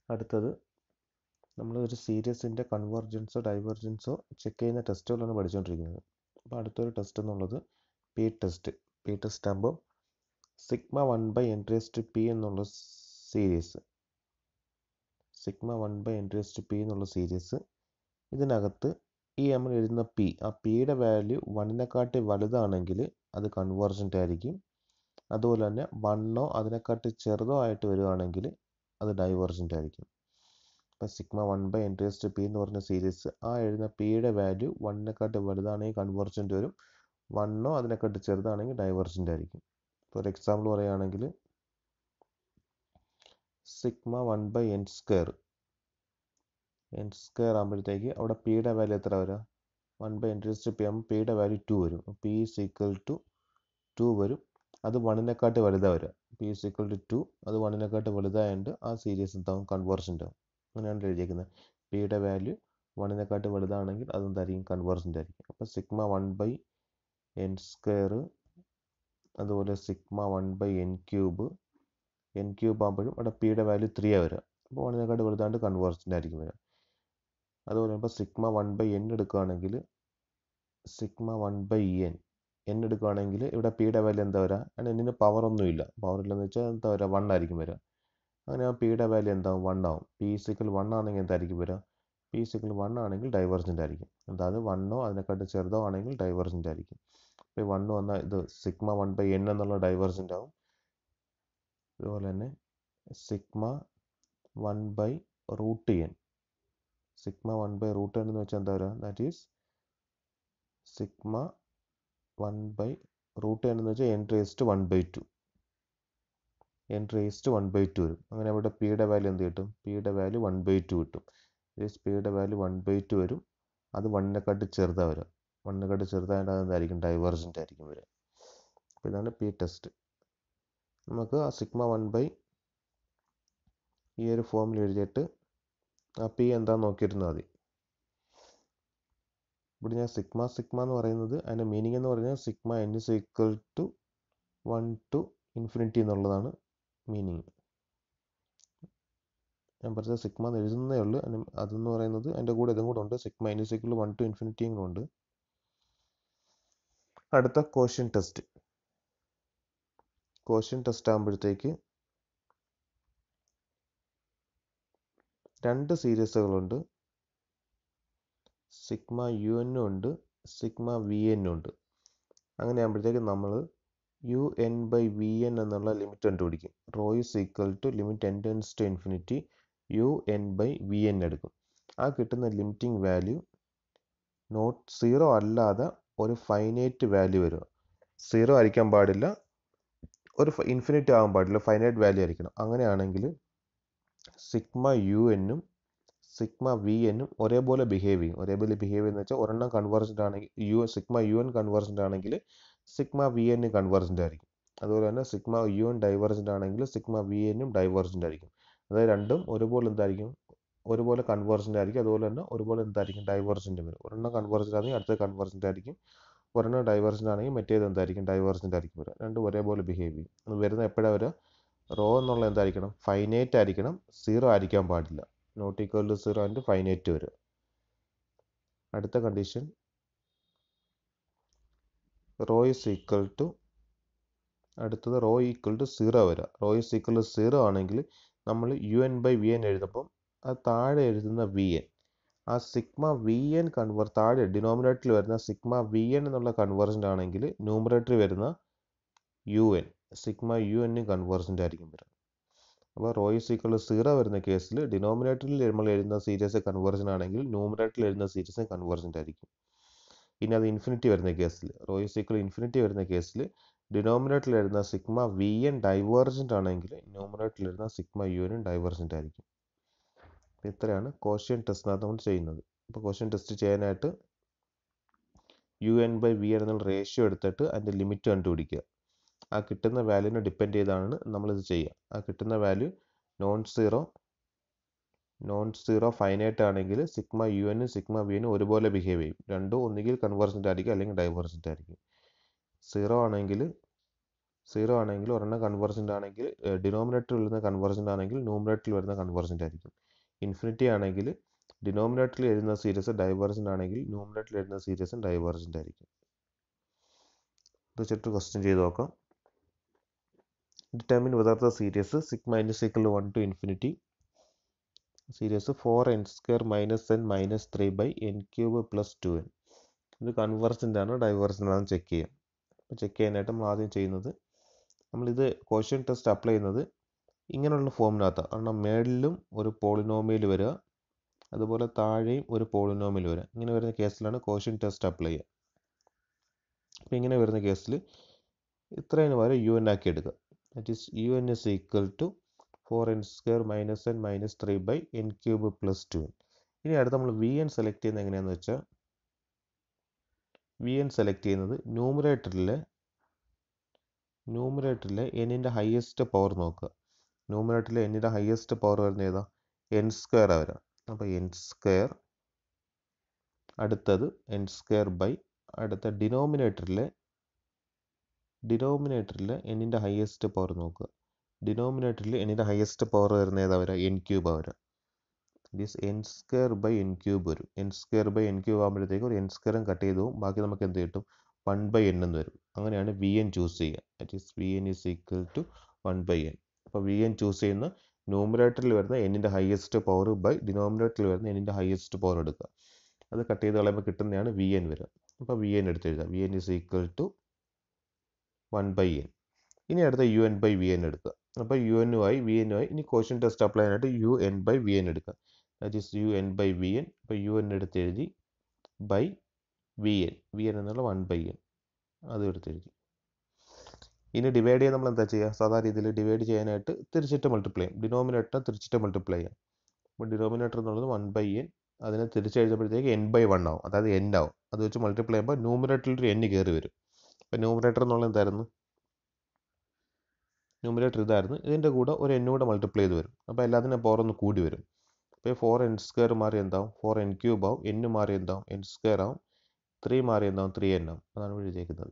അടുത്തത് നമ്മൾ ഒരു സീരീസിൻ്റെ കൺവെർജൻസോ ഡൈവർജൻസോ ചെക്ക് ചെയ്യുന്ന ടെസ്റ്റുകളാണ് പഠിച്ചുകൊണ്ടിരിക്കുന്നത് അപ്പോൾ അടുത്തൊരു ടെസ്റ്റ് എന്നുള്ളത് പി ടെസ്റ്റ് പി ടെസ്റ്റ് ആകുമ്പോൾ sigma one by N raise to P എന്നുള്ള series sigma one by N raise to P എന്നുള്ള സീരീസ് ഇതിനകത്ത് ഈ നമ്മൾ എഴുതുന്ന പി ആ പിയുടെ വാല്യൂ വണ്ണിനെക്കാട്ടി വലുതാണെങ്കിൽ അത് കൺവേർജൻ്റ് ആയിരിക്കും അതുപോലെ തന്നെ വണ്ണോ അതിനെക്കാട്ടി ചെറുതോ ആയിട്ട് വരികയാണെങ്കിൽ അത് ഡൈവേർജൻ്റ് ആയിരിക്കും ഇപ്പം sigma one by N raise to P എന്ന് പറഞ്ഞ സീരീസ് ആ എഴുതുന്ന പിയുടെ വാല്യൂ വണ്ണിനെക്കാട്ടി വലുതാണെങ്കിൽ കൺവേർജൻ്റ് വരും വണ്ണോ അതിനെക്കാട്ടി ചെറുതാണെങ്കിൽ ഡൈവേർജൻ്റ് ആയിരിക്കും ഇപ്പോൾ ഒരു എക്സാമ്പിൾ പറയുകയാണെങ്കിൽ sigma one by N square N square ആകുമ്പോഴത്തേക്ക് അവിടെ പിയുടെ വാല്യൂ എത്ര വരാം one by N raise to P ആകുമ്പോൾ പിയുടെ വാല്യൂ ടു വരും P is equal to two വരും അത് വണ്ണിനെക്കാട്ടി വലുതാണ് വരിക P is equal to two അത് വണ്ണിനെക്കാട്ടി വലുതായതുകൊണ്ട് ആ സീരീസ് എന്താവും കൺവേർജൻ്റ് ആവും അങ്ങനെയാണ് എഴുതിയിരിക്കുന്നത് പിയുടെ വാല്യൂ വണ്ണിനെക്കാട്ടി വലുതാണെങ്കിൽ അതെന്തായിരിക്കും കൺവേർജൻ്റ് ആയിരിക്കും അപ്പോൾ sigma one by N square അതുപോലെ sigma one by N cube N cube ആകുമ്പോഴും അവിടെ പിയുടെ വാല്യൂ ത്രീ ആ വരിക അപ്പോൾ വണ്ണിനെക്കാട്ടി വലുതാണ്ട് കൺവേർജൻ്റ് ആയിരിക്കും വരിക അതുപോലെ ഇപ്പോൾ സിഗ്മ വൺ ബൈ എൻ എടുക്കുകയാണെങ്കിൽ sigma one by N N എടുക്കുകയാണെങ്കിൽ ഇവിടെ പിയുടെ വാല്യൂ എന്താ വരിക കാരണം എന്നിന് പവർ ഒന്നുമില്ല പവർ ഇല്ലെന്ന് വെച്ചാൽ എന്താ വരിക വൺ ആയിരിക്കും വരിക അങ്ങനെ ആ പിയുടെ വാല്യൂ എന്താവും വൺ ആവും പി സിക്കൽ വൺ ആണെങ്കിൽ എന്തായിരിക്കും വരിക പി സിക്കൽ വൺ ആണെങ്കിൽ ഡൈവർജൻ്റ് ആയിരിക്കും അതായത് വണ്ണോ അതിനെക്കാട്ടി ചെറുതോ ആണെങ്കിൽ ഡൈവർജൻ്റ് ആയിരിക്കും അപ്പോൾ ഈ വണ്ണ് വന്നാൽ ഇത് സിഗ്മ വൺ ബൈ എൻ എന്നുള്ള ഡൈവർജൻ്റ് ആവും അതുപോലെ തന്നെ sigma one by root N sigma one by root N എന്ന് വെച്ചാൽ എന്താ വരിക that is sigma one by root N എന്ന് വെച്ചാൽ N raised one by two N raised one by two വരും അങ്ങനെ അവിടെ പിയുടെ വാല്യൂ എന്ത് കിട്ടും പിയുടെ വാല്യൂ വൺ ബൈ ടു കിട്ടും ദീസ് പിയുടെ വാല്യൂ വൺ ബൈ ടു വരും അത് വണ്ണിനെക്കാട്ടി ചെറുതാണ് വരിക വണ്ണിനെക്കാട്ടി ചെറുതായിട്ട് അത് എന്തായിരിക്കും ഡൈവേർജൻ്റ് ആയിരിക്കും വരിക അപ്പോൾ ഇതാണ് പി ടെസ്റ്റ് നമുക്ക് ആ സിഗ്മ വൺ ബൈ ഈ ഒരു ഫോമിൽ എഴുതിയിട്ട് ആ പി എന്താണെന്ന് നോക്കിയിരുന്നാൽ മതി ഇവിടെ ഞാൻ സിഗ്മ സിഗ്മ എന്ന് പറയുന്നത് അതിൻ്റെ മീനിങ് എന്ന് പറയുന്നത് sigma N is equal to one to infinity എന്നുള്ളതാണ് മീനിങ് ഞാൻ പറഞ്ഞത് സിഗ്മ എന്ന് എഴുതുന്നേ ഉള്ളൂ അതെന്ന് പറയുന്നത് അതിൻ്റെ കൂടെ ഇതും കൂടെ ഉണ്ട് sigma N is equal one to ഇൻഫിനിറ്റിയും കൂടെ ഉണ്ട് അടുത്ത കോഷ്യൻ ടെസ്റ്റ് കോഷ്യൻ ടെസ്റ്റ് ആകുമ്പോഴത്തേക്ക് രണ്ട് സീരീസുകളുണ്ട് സിഗ്മ യു എന്നും ഉണ്ട് സിഗ്മ വി എന്നും ഉണ്ട് അങ്ങനെ ആകുമ്പോഴത്തേക്ക് നമ്മൾ U N by V N എന്നുള്ള ലിമിറ്റ് കണ്ടുപിടിക്കും rho is equal to limit N tends to infinity U N by V N എടുക്കും ആ കിട്ടുന്ന ലിമിറ്റിംഗ് വാല്യൂ നോട്ട് സീറോ അല്ലാതെ ഒരു ഫൈനൈറ്റ് വാല്യൂ വരിക സീറോ ആയിരിക്കാൻ പാടില്ല ഒരു ഇൻഫിനിറ്റ് ആകാൻ പാടില്ല ഫൈനൈറ്റ് വാല്യൂ ആയിരിക്കണം അങ്ങനെയാണെങ്കിൽ സിഗ്മ യു എന്നും സിഗ്മ വി എന്നും ഒരേപോലെ ബിഹേവ് ചെയ്യും ഒരേപോലെ ബിഹേവ് ചെയ്യുന്ന വെച്ചാൽ ഒരെണ്ണം കൺവേർജൻ്റ് ആണെങ്കിൽ U sigma U N convergent ആണെങ്കിൽ സിഗ്മ വി എൻ കൺവേർജൻ്റ് ആയിരിക്കും അതുപോലെ തന്നെ സിഗ്മ യു എൻ ഡൈവേർജൻ്റ് ആണെങ്കിൽ സിഗ്മ വി എന്നും ഡൈവേർജൻ്റ് ആയിരിക്കും അതായത് രണ്ടും ഒരുപോലെ എന്തായിരിക്കും ഒരുപോലെ കൺവേർജൻ്റ് ആയിരിക്കും അതുപോലെ തന്നെ ഒരുപോലെ എന്തായിരിക്കും ഡൈവേർജൻ്റ് വരും ഒരെണ്ണം കൺവേർജൻ്റ് ആണെങ്കിൽ അടുത്ത കൺവേർജൻ്റ് ആയിരിക്കും ഒരെണ്ണം ഡൈവേർജൻ്റ് ആണെങ്കിൽ മറ്റേത് എന്തായിരിക്കും ഡൈവേർജൻ്റ് ആയിരിക്കും വരിക രണ്ടും ഒരേപോലെ ബിഹേവ് ചെയ്യും അത് വരുന്ന എപ്പോഴാണ് വരിക റോ എന്നുള്ള എന്തായിരിക്കണം ഫൈനൈറ്റ് ആയിരിക്കണം സീറോ ആയിരിക്കാൻ പാടില്ല not equal to zero and finite വരിക അടുത്ത condition rho is equal to അടുത്തത് റോ ഈക്വൽ ടു സീറോ വരിക rho is equal to zero ആണെങ്കിൽ നമ്മൾ U N by V N എഴുതുമ്പം അത് താഴെ എഴുതുന്ന വി എൻ ആ സിഗ്മ വി എൻ കൺവർ താഴെ ഡിനോമിനേറ്ററിൽ വരുന്ന സിഗ്മ വി എൻ എന്നുള്ള കൺവേർജൻ്റ് ആണെങ്കിൽ ന്യൂമറേറ്ററിൽ വരുന്ന U N sigma U N convergent ആയിരിക്കും വരിക അപ്പോൾ റോ ഇസ് ഈക്വൽ സീറോ വരുന്ന കേസിൽ ഡിനോമിനേറ്ററിൽ നമ്മൾ എഴുതുന്ന സീരീസ് കൺവേർജൻ ആണെങ്കിൽ ന്യൂമറേറ്ററിൽ എഴുതുന്ന സീരീസ് കൺവേർജൻ്റ് ആയിരിക്കും ഇനി അത് ഇൻഫിനിറ്റി വരുന്ന കേസിൽ റോ ഇസ് ഈക്വൽ ഇൻഫിനിറ്റി വരുന്ന കേസിൽ ഡിനോമിനേറ്ററിൽ എഴുതുന്ന സിഗ്മ വി എൻ ഡൈവേർജൻ്റ് ആണെങ്കിൽ ന്യൂമറേറ്ററിൽ എഴുതുന്ന സിഗ്മ യു എനും ഡൈവേർജൻ്റ് ആയിരിക്കും ഇത്രയാണ് കോഷ്യൻ ടെസ്റ്റിനകത്ത് നമ്മൾ ചെയ്യുന്നത് അപ്പോൾ കോഷ്യൻ ടെസ്റ്റ് ചെയ്യാനായിട്ട് U N by V N എന്നുള്ള റേഷ്യോ എടുത്തിട്ട് അതിൻ്റെ ലിമിറ്റ് കണ്ടുപിടിക്കുക ആ കിട്ടുന്ന വാല്യൂനെ ഡിപ്പെൻഡ് ചെയ്താണ് നമ്മളിത് ചെയ്യുക ആ കിട്ടുന്ന value non zero non zero finite ആണെങ്കിൽ സിഗ്മ യു എനും സിഗ്മ വി എനും ഒരുപോലെ ബിഹേവ് ചെയ്യും രണ്ടും ഒന്നുകിൽ കൺവേർജൻ്റ് ആയിരിക്കും അല്ലെങ്കിൽ ഡൈവേർജൻ്റ് ആയിരിക്കും സീറോ ആണെങ്കിൽ സീറോ ആണെങ്കിൽ ഒരെണ്ണം കൺവേർജൻ്റ് ആണെങ്കിൽ ഡിനോമിനേറ്ററിൽ വരുന്ന കൺവേർജൻ്റ് ആണെങ്കിൽ ന്യൂമറേറ്ററിൽ വരുന്ന കൺവേർജൻ്റ് ആയിരിക്കും ഇൻഫിനിറ്റി ആണെങ്കിൽ ഡിനോമിനേറ്ററിൽ എഴുതുന്ന സീരീസ് ഡൈവേർജൻ്റ് ആണെങ്കിൽ ന്യൂമറേറ്ററിൽ എഴുതുന്ന സീരീസും ഡൈവേർജൻ്റ് ആയിരിക്കും ഇത് വെച്ചിട്ട് ക്വസ്റ്റ്യൻ ചെയ്ത് നോക്കാം determine whether the series sigma n is equal to 1 to infinity series 4 n square minus n minus 3 by n cube plus 2n ഇത് കൺവേർജൻ്റ് ആണ് ഡൈവേർജൻ്റ് ആണെന്ന് ചെക്ക് ചെയ്യാം അപ്പോൾ ചെക്ക് ചെയ്യാനായിട്ട് നമ്മൾ ആദ്യം ചെയ്യുന്നത് നമ്മളിത് ക്വസ്റ്റ്യൻ ടെസ്റ്റ് അപ്ലൈ ചെയ്യുന്നത് ഇങ്ങനെയുള്ള ഫോമിനകത്താണ് കാരണം മേളിലും ഒരു പോളിനോമിയൽ വരിക അതുപോലെ താഴെയും ഒരു പോളിനോമിയൽ വരിക ഇങ്ങനെ വരുന്ന കേസിലാണ് ക്വസ്റ്റ്യൻ ടെസ്റ്റ് അപ്ലൈ ചെയ്യുക അപ്പോൾ ഇങ്ങനെ വരുന്ന കേസിൽ ഇത്രയും വരെ യു എൻ ആക്കി എടുക്കുക that is U N is equal to four N square minus N minus three by N cube plus two N ഇനി അടുത്ത് നമ്മൾ വി എൻ സെലക്ട് ചെയ്യുന്നത് എങ്ങനെയാണെന്ന് വെച്ചാൽ വി എൻ സെലക്ട് ചെയ്യുന്നത് ന്യൂമറേറ്ററിലെ ന്യൂമറേറ്ററിലെ എന്നിൻ്റെ ഹയസ്റ്റ് പവർ നോക്കുക ന്യൂമറേറ്ററിലെ എന്നിൻ്റെ ഹയസ്റ്റ് പവർ വരുന്ന ഏതാ എൻ സ്ക്വയർ വരാം അപ്പോൾ എൻ സ്ക്വയർ അടുത്തത് എൻ സ്ക്വയർ ബൈ അടുത്ത ഡിനോമിനേറ്ററിലെ ഡിനോമിനേറ്ററിൽ എന്നിൻ്റെ ഹയസ്റ്റ് പവർ നോക്കുക ഡിനോമിനേറ്ററിൽ എന്നിൻ്റെ ഹയസ്റ്റ് പവർ വരുന്ന ഏതാ വരാം എൻ ക്യൂബ് വരാം these N square by N cube വരും N square by N cube ആകുമ്പോഴത്തേക്ക് ഒരു എൻ സ്ക്വയറും കട്ട് ചെയ്തു പോകും ബാക്കി നമുക്ക് എന്ത് കിട്ടും വൺ ബൈ എൻ എന്ന് വരും അങ്ങനെയാണ് വി എൻ ചൂസ് ചെയ്യുക that is V N is equal to one by N അപ്പോൾ വി എൻ ചൂസ് ചെയ്യുന്ന ന്യൂമറേറ്ററിൽ വരുന്ന എന്നിൻ്റെ ഹയസ്റ്റ് പവർ ബൈ ഡിനോമിനേറ്ററിൽ വരുന്ന എന്നിൻ്റെ ഹയസ്റ്റ് പവർ എടുക്കുക അത് കട്ട് ചെയ്ത് കളയുമ്പോൾ കിട്ടുന്നതാണ് വി എൻ വരിക അപ്പോൾ വി എൻ എടുത്ത് എഴുതാം V N is equal to one by N ഇനി അടുത്ത U N by V N എടുക്കുക അപ്പോൾ യു എന്നുമായി വി എന്നുമായി ഇനി ക്വസ്റ്റ്യൻ ടെസ്റ്റ് അപ്ലൈ ചെയ്യാനായിട്ട് U N by V N എടുക്കുക that is U N by V N അപ്പോൾ യു എൻ എടുത്ത് എഴുതി by V N V N എന്നുള്ള വൺ ബൈ എൻ അതും എടുത്ത് എഴുതി ഇനി ഡിവൈഡ് ചെയ്യാൻ നമ്മൾ എന്താ ചെയ്യുക സാധാരണ രീതിയിൽ ഡിവൈഡ് ചെയ്യാനായിട്ട് തിരിച്ചിട്ട് മൾട്ടിപ്ലൈ ചെയ്യും ഡിനോമിനേറ്റർ തിരിച്ചിട്ട് മൾട്ടിപ്ലൈ ചെയ്യാം അപ്പോൾ ഡിനോമിനേറ്റർ എന്നുള്ളത് വൺ ബൈ എൻ അതിനെ തിരിച്ചെഴുതുമ്പോഴത്തേക്ക് എൻ ബൈ വൺ ആവും അതായത് എൻ ആവും അത് വെച്ച് മൾട്ടിപ്ലൈ ചെയ്യുമ്പോൾ ന്യൂമറേറ്ററിൽ ഒരു എൻ കയറി വരും അപ്പോൾ ന്യൂമറേറ്റർ എന്നുള്ളത് എന്തായിരുന്നു ന്യൂമറേറ്റർ ഇതായിരുന്നു ഇതിൻ്റെ കൂടെ ഒരു എൻ കൂടെ മൾട്ടിപ്ലൈ ചെയ്ത് വരും അപ്പോൾ എല്ലാത്തിനും പവർ ഒന്ന് കൂടി വരും അപ്പോൾ ഫോർ എൻ സ്ക്വയർ മാറി എന്താവും ഫോർ എൻ ക്യൂബ് ആവും എൻ മാറി എന്താവും എൻ സ്ക്വയർ ആവും ത്രീ മാറി എന്താവും ത്രീ എൻ ആവും അതാണ് ഇവിടെ എഴുതിയേക്കുന്നത്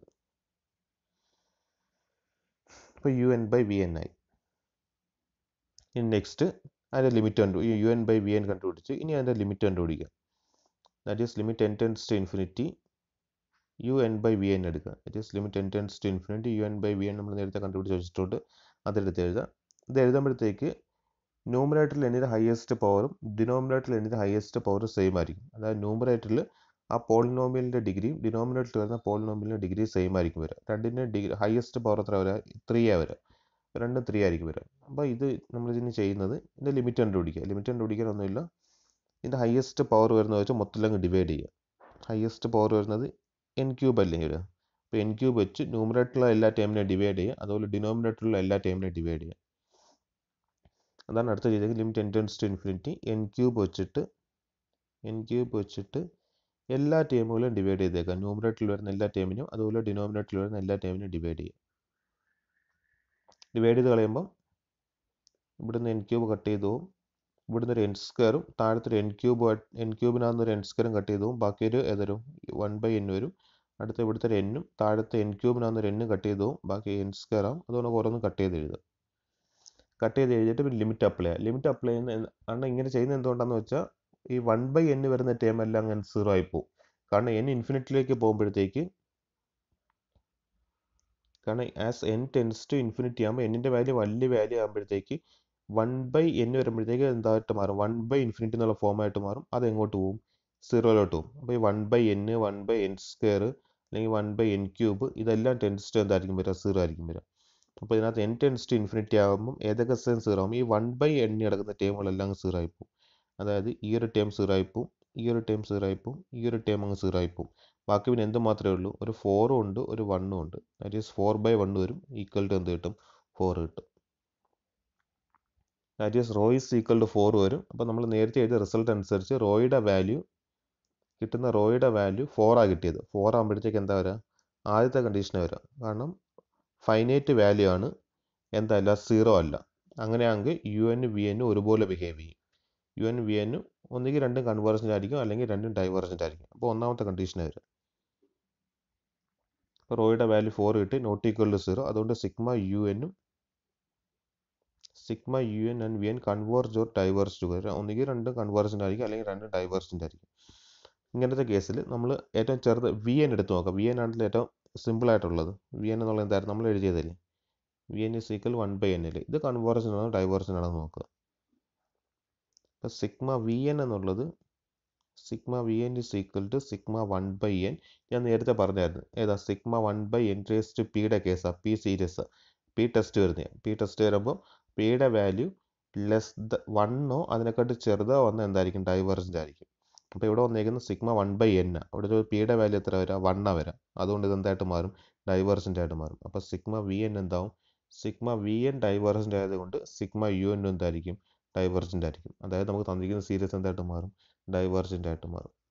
അപ്പോൾ U N by V N ആയി ഇനി നെക്സ്റ്റ് അതിൻ്റെ ലിമിറ്റ് കണ്ടു ഈ U N by V N കണ്ടുപിടിച്ച് ഇനി അതിൻ്റെ ലിമിറ്റ് കണ്ടുപിടിക്കുക that is limit N tends to infinity U N by V N എടുക്കുക that is limit N tends to infinity U N by V N നമ്മൾ നേരത്തെ കണ്ടുപിടിച്ച് വെച്ചിട്ടുണ്ട് അതെടുത്ത് എഴുതുക ഇത് എഴുതുമ്പോഴത്തേക്ക് ന്യൂമറേറ്ററിൽ എന്നിൻ്റെ ഹയസ്റ്റ് പവറും ഡിനോമിനേറ്ററിൽ എന്നിൻ്റെ ഹയസ്റ്റ് പവറും സെയിം ആയിരിക്കും അതായത് ന്യൂമറേറ്ററിൽ ആ പോളിനോമിയലിൻ്റെ ഡിഗ്രിയും ഡിനോമിനേറ്ററിൽ വരുന്ന പോളിനോമിയലിൻ്റെ ഡിഗ്രി സെയിം ആയിരിക്കും വരിക രണ്ടിൻ്റെ ഡിഗ്രി ഹയസ്റ്റ് പവർ എത്ര വരിക ത്രീ ആ വരിക രണ്ടും ത്രീ ആയിരിക്കും വരിക അപ്പോൾ ഇത് നമ്മൾ ഇതിന് ചെയ്യുന്നത് ഇതിൻ്റെ ലിമിറ്റ് കണ്ടുപിടിക്കുക ലിമിറ്റ് കണ്ടുപിടിക്കാനൊന്നുമില്ല ഇതിൻ്റെ ഹയസ്റ്റ് പവർ വരുന്നത് വെച്ച് മൊത്തം അങ്ങ് ഡിവൈഡ് ചെയ്യുക ഹയസ്റ്റ് പവർ വരുന്നത് എൻ ക്യൂബ് അല്ലേ വരിക അപ്പോൾ എൻ ക്യൂബ് വെച്ച് ന്യൂമറേറ്ററിലുള്ള എല്ലാ ടൈമിനെ ഡിവൈഡ് ചെയ്യുക അതുപോലെ ഡിനോമിനേറ്ററിലുള്ള എല്ലാ ടൈമിനെ ഡിവൈഡ് ചെയ്യുക അതാണ് അടുത്ത ചെയ്തത് limit N tends to infinity N cube വെച്ചിട്ട് എൻ ക്യൂബ് വെച്ചിട്ട് എല്ലാ ടേമുകളും ഡിവൈഡ് ചെയ്തേക്കുക ന്യൂമറേറ്ററിൽ വരുന്ന എല്ലാ ടേമിനും അതുപോലെ ഡിനോമിനേറ്ററിൽ വരുന്ന എല്ലാ ടേമിനും ഡിവൈഡ് ചെയ്യുക ഡിവൈഡ് ചെയ്ത് കളയുമ്പോൾ ഇവിടുന്ന് എൻ ക്യൂബ് കട്ട് ചെയ്തു പോകും ഇവിടുന്ന് ഒരു എൻ സ്ക്വയറും താഴത്തെ ഒരു എൻ ക്യൂബ് എൻ ക്യൂബിനകത്ത് ഒരു എൻ സ്ക്വയറും കട്ട് ചെയ്തു പോകും ബാക്കി ഒരു ഏതൊരു വൺ ബൈ എൻ വരും അടുത്ത ഇവിടുത്തെ ഒരു എന്നും താഴത്തെ എൻ ക്യൂബിനകത്ത് ഒരു എന്നും കട്ട് ചെയ്തു പോകും ബാക്കി എൻ സ്ക്വയർ ആവും അതുകൊണ്ട് ഓരോന്നും കട്ട് ചെയ്ത് എഴുതുക കട്ട് ചെയ്ത് എഴുതിയിട്ട് പിന്നെ ലിമിറ്റ് അപ്ലൈ ചെയ്യുക ലിമിറ്റ് അപ്ലൈ ചെയ്യുന്ന കാരണം ഇങ്ങനെ ചെയ്യുന്നത് എന്തുകൊണ്ടാണെന്ന് വെച്ചാൽ ഈ വൺ ബൈ എൻ വരുന്ന ടേം എല്ലാം അങ്ങനെ സീറോ ആയി പോകും കാരണം എൻ ഇൻഫിനിറ്റിലേക്ക് പോകുമ്പോഴത്തേക്ക് കാരണം as N tends to infinity ആകുമ്പോൾ എന്നിൻ്റെ വാല്യൂ വലിയ വാല്യൂ ആകുമ്പോഴത്തേക്ക് വൺ ബൈ എൻ വരുമ്പോഴത്തേക്ക് എന്തായിട്ട് മാറും വൺ ബൈ ഇൻഫിനിറ്റി എന്നുള്ള ഫോമായിട്ട് മാറും അത് എങ്ങോട്ട് പോകും സീറോയിലോട്ട് പോകും അപ്പോൾ ഈ one by N one by N square അല്ലെങ്കിൽ വൺ ബൈ എൻ ക്യൂബ് ഇതെല്ലാം ടെൻസ് ടു എന്തായിരിക്കും വരിക സീറോ ആയിരിക്കും വരിക അപ്പോൾ ഇതിനകത്ത് എൻ ടെൻസ് ടു ഇൻഫിനിറ്റി ആകുമ്പം ഏതൊക്കെ സെയിം സീറോ ആകും ഈ വൺ ബൈ എൻ കിടക്കുന്ന ടേമുകളെല്ലാം സീറോ ആയി പോകും അതായത് ഈ ഒരു ടേം സീറോ ആയി പോകും ഈ ഒരു ടേം സീറോ ആയി പോകും ഈ ഒരു ടേം അങ്ങ് സീറോ ആയി പോകും ബാക്കി പിന്നെ എന്ത് മാത്രമേ ഉള്ളൂ ഒരു ഫോറും ഉണ്ട് ഒരു വണ്ണും ഉണ്ട് that is four by one വരും ഈക്വൽ ടു എന്ത് കിട്ടും ഫോർ കിട്ടും that is rho is equal to four വരും അപ്പോൾ നമ്മൾ നേരത്തെ എഴുതിയ റിസൾട്ട് അനുസരിച്ച് റോയുടെ വാല്യൂ കിട്ടുന്ന റോയുടെ വാല്യൂ ഫോറാണ് കിട്ടിയത് ഫോർ ആകുമ്പോഴത്തേക്ക് എന്താ വരിക ആദ്യത്തെ കണ്ടീഷനെ വരിക കാരണം ഫൈനൈറ്റ് വാല്യൂ ആണ് എന്തല്ല സീറോ അല്ല അങ്ങനെയാണെങ്കിൽ യു എൻ വി എനും ഒരുപോലെ ബിഹേവ് ചെയ്യും യു എൻ വി എനും ഒന്നുകിൽ രണ്ടും കൺവേർജൻ്റ് ആയിരിക്കും അല്ലെങ്കിൽ രണ്ടും ഡൈവേർജൻ്റ് ആയിരിക്കും അപ്പോൾ ഒന്നാമത്തെ കണ്ടീഷനെ വരിക അപ്പോൾ റോയുടെ വാല്യൂ ഫോർ കിട്ടി നോട്ട് ഈക്വൽ ടു സീറോ അതുകൊണ്ട് സിഗ്മ യു എന്നും sigma U N and V N converge or diverge too ഒന്നുകിൽ രണ്ട് കൺവേർജൻ്റ് ആയിരിക്കും അല്ലെങ്കിൽ രണ്ട് ഡൈവേഴ്സിൻ്റെ ആയിരിക്കും ഇങ്ങനത്തെ കേസിൽ നമ്മൾ ഏറ്റവും ചെറുത് വി എൻ എടുത്ത് നോക്കാം വി എൻ ആണെങ്കിൽ ഏറ്റവും സിമ്പിൾ ആയിട്ടുള്ളത് വി എൻ എന്നുള്ളത് എന്തായിരുന്നു നമ്മൾ എഴുതിയതല്ലേ v n is equal one by n അല്ലേ ഇത് കൺവേർജൻ ആണോ ഡൈവേർജൻ ആണോ നോക്കുക അപ്പോൾ സിഗ്മ വി എൻ എന്നുള്ളത് sigma V n is equal to sigma one by n ഞാൻ നേരത്തെ പറഞ്ഞായിരുന്നു ഏതാ sigma one by N raise to പിയുടെ കേസാണ് പി സീരീസ് പി ടെസ്റ്റ് വരുന്നത് പി ടെസ്റ്റ് വരുമ്പോൾ പിയുടെ വാല്യൂ ലെസ് ദ വണ്ണോ അതിനെക്കാട്ട് ചെറുതോ വന്ന എന്തായിരിക്കും ഡൈവേർജൻ്റ് ആയിരിക്കും അപ്പോൾ ഇവിടെ വന്നേക്കുന്നത് സിഗ്മ വൺ ബൈ എൻ അവിടെ ഒരു പിയുടെ വാല്യൂ എത്ര വരാം വണ്ണ വരാം അതുകൊണ്ട് ഇത് എന്തായിട്ട് മാറും ഡൈവേർജൻ്റ് ആയിട്ട് മാറും അപ്പോൾ സിഗ്മ വി എൻ എന്താവും സിഗ്മ വി എൻ ഡൈവേർജൻ്റ് ആയതുകൊണ്ട് സിഗ്മ യു എൻ എന്തായിരിക്കും ഡൈവേർജൻ്റ് ആയിരിക്കും അതായത് നമുക്ക് തന്നിരിക്കുന്ന സീരീസ് എന്തായിട്ട് മാറും ഡൈവേർജൻ്റ് ആയിട്ട് മാറും